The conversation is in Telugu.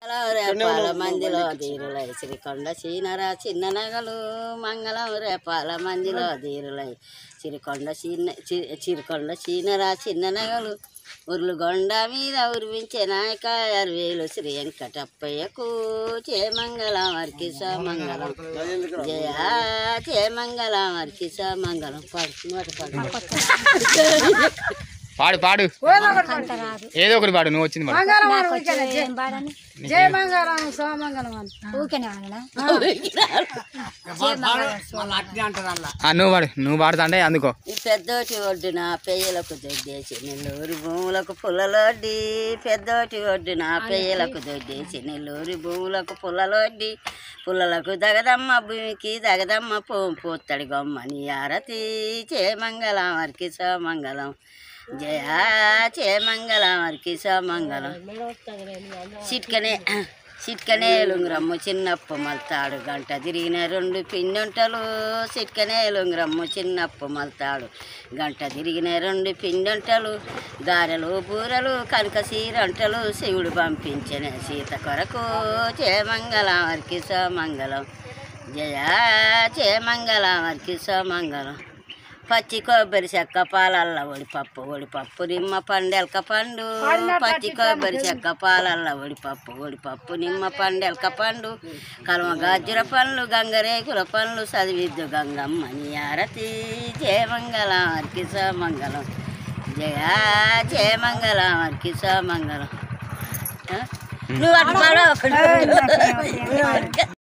రేపాల మందిలో ధీరులై శ్రీకొండ సీనర చిన్న నగలు మంగళం రేపాల మందిలో ధీరులై సిరికొండ సీన చి- చిరికొండ సీనర చిన్న నగలు ఉర్లుగొండ మీద ఉరివించే నాయక అరవేలు శ్రీ వెంకటప్పయ్యకు చేమంగళం అర్కి మంగళం జయ చేమంగళం అర్కి మంగళం పాడు నోట పాడు పాడు పాడు ఏదో ఒకటి పాడు నువ్వు వచ్చింది పాడు జయ మంగళం సోమంగళం అని ఆ, నువ్వు పాడు నువ్వు పాడుతా అంటే అందుకో ఈ పెద్దోటి ఒడ్డున పెయ్యలకు దొడ్డేసి నెల్లూరి భూములకు పుల్లలొడ్డి పెద్దోటి ఒడ్డున పెయ్యలకు దొడ్డేసి నెల్లూరి భూములకు పుల్లలొడ్డి పుల్లలకు దగదమ్మ భూమికి దగదమ్మ పోం పోత్తడి గొమ్మని ఆరతి చేమంగళం అర్కి సోమంగళం జయ చేమంగళం అర్కి సోమంగళం చిట్కనే చిట్కనే లుంగురమ్ము చిన్నప్పు మల్తాడు గంట తిరిగిన రెండు పిండొంటలు చిట్కనే లుంగురమ్ము చిన్నప్పు మల్తాడు గంట తిరిగిన రెండు పిండొంటలు గారెలు బూరలు కనక సీరంటలు శివుడు పంపించిన సీత కొరకు చేమంగళం వరికి సోమంగళం జయ చేమంగళం వరికి సోమంగళం పచ్చి కొబ్బరి చెక్క పాలల్ల ఒడిపప్పు ఒడిపప్పు నిమ్మ పండెలక పండు పచ్చి కొబ్బరి చెక్క పాలల్ల ఒడిపప్పు ఒడిపప్పు నిమ్మ పండెలక పండు కలమ గాజుర పండ్లు గంగరేకుల పండ్లు చదివిద్దు గంగమ్మని ఆరతి జయమంగళం అర్కి మంగళం జయ జయమంగళం అర్కి మంగళం నువ్వు అటు పాడు, ఒకటి.